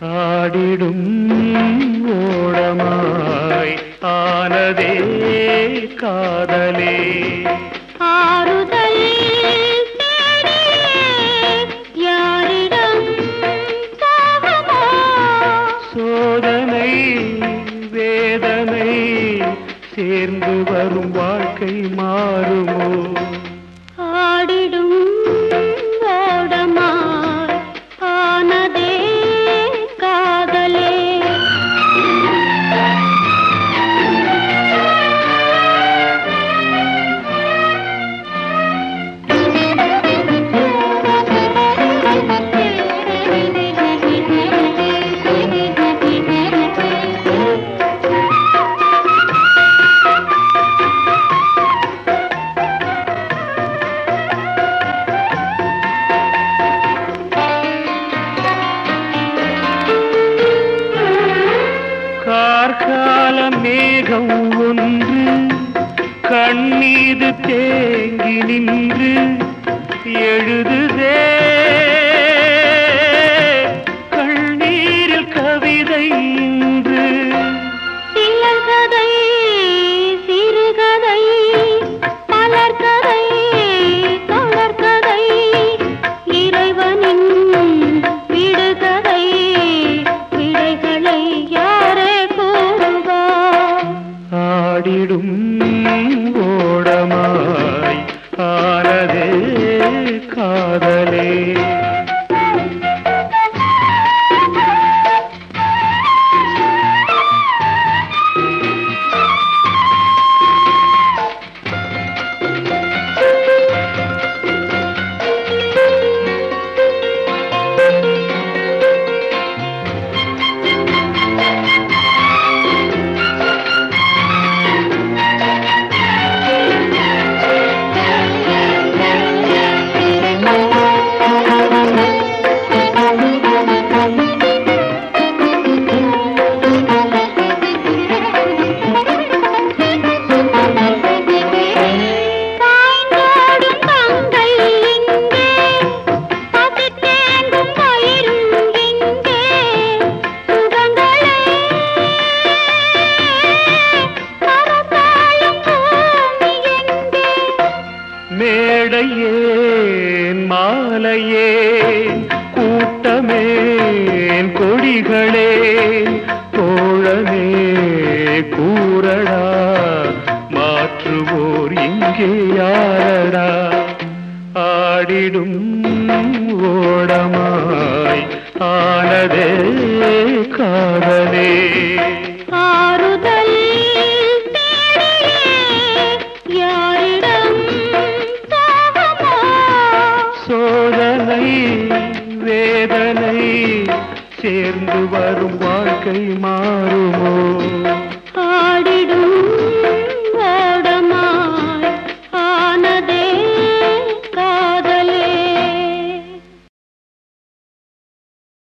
ஆடிடும் ஓடமாய் ஆனதே காதலே ஆறுதல் தேடியே யாரிடம் போகுமோ சோதனை வேதனை சேர்ந்து வரும் வாழ்க்கை மாறுமோ ஆடிடும் ஓடமாய் ஆனதே காதலே கார்கால மேகம் ஒன்று கண்ணீது தேங்கி நின்று எழுதுதே கண்ணீரில் கவிதை இன்று சிலர்கதை சிறுகதை மலர்கதை தொடர்கதை இறைவனின் விடுகதை விடைகளை யாரே கூறுவார் ஆடிடும் ஓடமாய் ஆனதே காதலே பாய்ந்தோடும் கங்கை இங்கே பசித்தேங்கும் பயிரும் இங்கே சுகங்களே பரப்பாளும் பூமி எங்கே மேடையேன் மாலையேன் கூட்டமேன் கொடிகளே தோழனே கூறடா மாற்றுவோர் இங்கே யாரடா ஆடிடும் ஓடமாய் ஆனதே காதலே ஆறுதல் தேடியே யாரிடம் போகுமோ சோதனை வேதனை சேர்ந்து வரும் வாழ்க்கை மாறுமோ ஆ